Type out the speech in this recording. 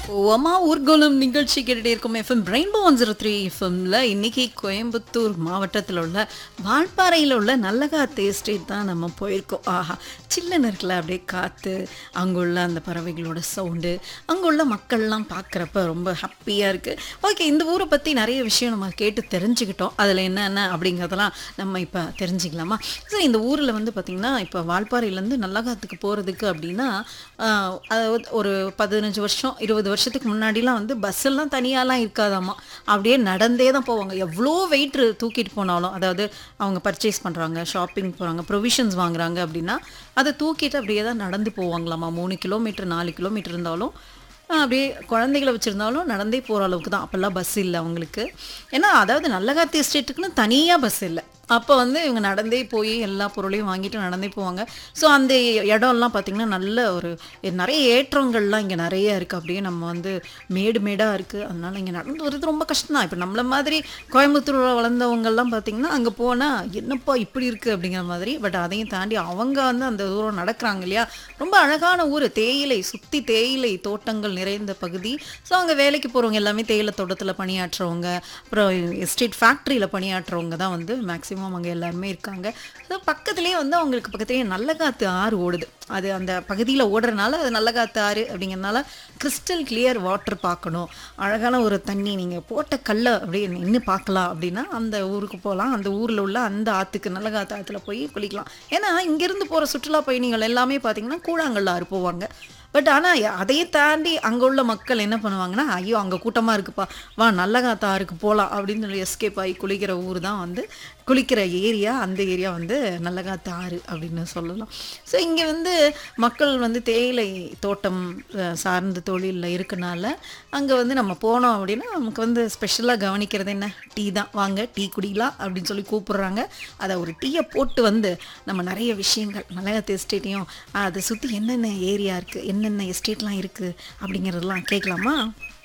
ஓமா ஊர்கோலம் நிகழ்ச்சி கேட்டுட்டே இருக்கும் FM rainbow one zero three எஃப்எம்ல இன்னைக்கு கோயம்புத்தூர் மாவட்டத்தில் உள்ள வால்பாறையில் உள்ள நல்லகாத்து எஸ்டேட் தான் நம்ம போயிருக்கோம் ஆஹா சில்லுன்னு இருக்குல்ல அப்படியே காற்று அங்குள்ள அந்த பறவைகளோட சவுண்டு அங்குள்ள மக்கள்லாம் பார்க்குறப்ப ரொம்ப ஹாப்பியாக இருக்குது ஓகே இந்த ஊரை பற்றி நிறைய விஷயம் நம்ம கேட்டு தெரிஞ்சுக்கிட்டோம் அதில் என்னென்ன அப்படிங்கிறதெல்லாம் நம்ம இப்போ தெரிஞ்சுக்கலாமா சரி இந்த ஊரில் வந்து பார்த்திங்கன்னா இப்போ வால்பாறையிலேருந்து நல்லகாத்துக்கு போகிறதுக்கு அப்படின்னா ஆஹ், அதாவது ஒரு பதினஞ்சு வருஷம் இருபது வருஷத்துக்கு முன்னாடிலாம் வந்து பஸ் எல்லாம் தனியாலாம் இருக்காதாம்மா அப்படியே நடந்தே தான் போவாங்க எவ்வளோ வெயிட் தூக்கிட்டு போனாலும் அதாவது அவங்க பர்ச்சேஸ் பண்ணுறாங்க ஷாப்பிங் போகிறாங்க ப்ரொவிஷன்ஸ் வாங்குறாங்க அப்படின்னா அதை தூக்கிட்டு அப்படியே தான் நடந்து போவாங்களாம்மா மூணு கிலோமீட்டர் நாலு கிலோமீட்டர் இருந்தாலும் ஆஹ் அப்படியே குழந்தைகளை வச்சுருந்தாலும் நடந்தே போகிற அளவுக்கு தான் அப்போல்லாம் பஸ் இல்லை அவங்களுக்கு ஏன்னா அதாவது நல்லகாத்தி எஸ்டேட்டுக்குன்னு தனியாக பஸ் இல்லை அப்போ வந்து இவங்க நடந்தே போய் எல்லா பொருளையும் வாங்கிட்டு நடந்தே போவாங்க ஸோ அந்த இடம்லாம் பார்த்திங்கன்னா நல்ல ஒரு நிறைய ஏற்றங்கள்லாம் இங்கே நிறைய இருக்குது அப்படியே நம்ம வந்து மேடு மேடாக இருக்குது அதனால இங்கே நடந்து வர்றது ரொம்ப கஷ்டம் தான் இப்போ நம்மள மாதிரி கோயம்புத்தூரில் வளர்ந்தவங்கெல்லாம் பார்த்திங்கன்னா அங்கே போனால் என்னப்பா இப்படி இருக்குது அப்படிங்கிற மாதிரி பட் அதையும் தாண்டி அவங்க வந்து அந்த தூரம் நடக்கிறாங்க இல்லையா ரொம்ப அழகான ஊர் தேயிலை சுற்றி தேயிலை தோட்டங்கள் நிறைந்த பகுதி ஸோ அங்கே வேலைக்கு போகிறவங்க எல்லாமே தேயிலை தோட்டத்தில் பணியாற்றுறவங்க அப்புறம் எஸ்டேட் ஃபேக்ட்ரியில் பணியாற்றுறவங்க தான் வந்து மேக்ஸிமம் அங்கே எல்லாருமே இருக்காங்க ஸோ பக்கத்துலேயே வந்து அவங்களுக்கு பக்கத்துலேயே நல்ல காற்று ஆறு ஓடுது அது அந்த பகுதியில் ஓடுறதுனால அது நல்ல காற்று ஆறு அப்படிங்கிறதுனால கிறிஸ்டல் கிளியர் வாட்டர் பார்க்கணும் அழகான ஒரு தண்ணி நீங்கள் போட்ட கல்லை அப்படியே நின்று பார்க்கலாம் அப்படின்னா அந்த ஊருக்கு போகலாம் அந்த ஊரில் உள்ள அந்த ஆற்றுக்கு நல்ல காற்று ஆற்றுல போய் குளிக்கலாம் ஏன்னா இங்கேருந்து போகிற சுற்றுலா பயணிகள் எல்லாமே பார்த்தீங்கன்னா கூழாங்கல்ல ஆறு போவாங்க பட் ஆனால் அதையும் தாண்டி அங்கே உள்ள மக்கள் என்ன பண்ணுவாங்கன்னா ஐயோ அங்கே கூட்டமாக இருக்குப்பா வா நல்ல காத்தா இருக்கு போகலாம் அப்படின்னு சொல்லி எஸ்கேப் ஆகி குளிக்கிற ஊர் தான் வந்து குளிக்கிற ஏரியா அந்த ஏரியா வந்து நல்ல காத்து ஆறு அப்படின்னு சொல்லலாம் ஸோ இங்கே வந்து மக்கள் வந்து தேயிலை தோட்டம் அஹ், சார்ந்த தொழிலில் இருக்கனால அங்கே வந்து நம்ம போனோம் அப்படின்னா நமக்கு வந்து ஸ்பெஷலாக கவனிக்கிறது என்ன டீ தான் வாங்க டீ குடிக்கலாம் அப்படின்னு சொல்லி கூப்பிடுறாங்க அதை ஒரு டீயை போட்டு வந்து நம்ம நிறைய விஷயங்கள் மலையாளத்து எஸ்டேட்டையும் அதை சுற்றி என்னென்ன ஏரியா இருக்குது என்னென்ன எஸ்டேட்லாம் இருக்குது அப்படிங்கிறதெல்லாம் கேட்கலாமா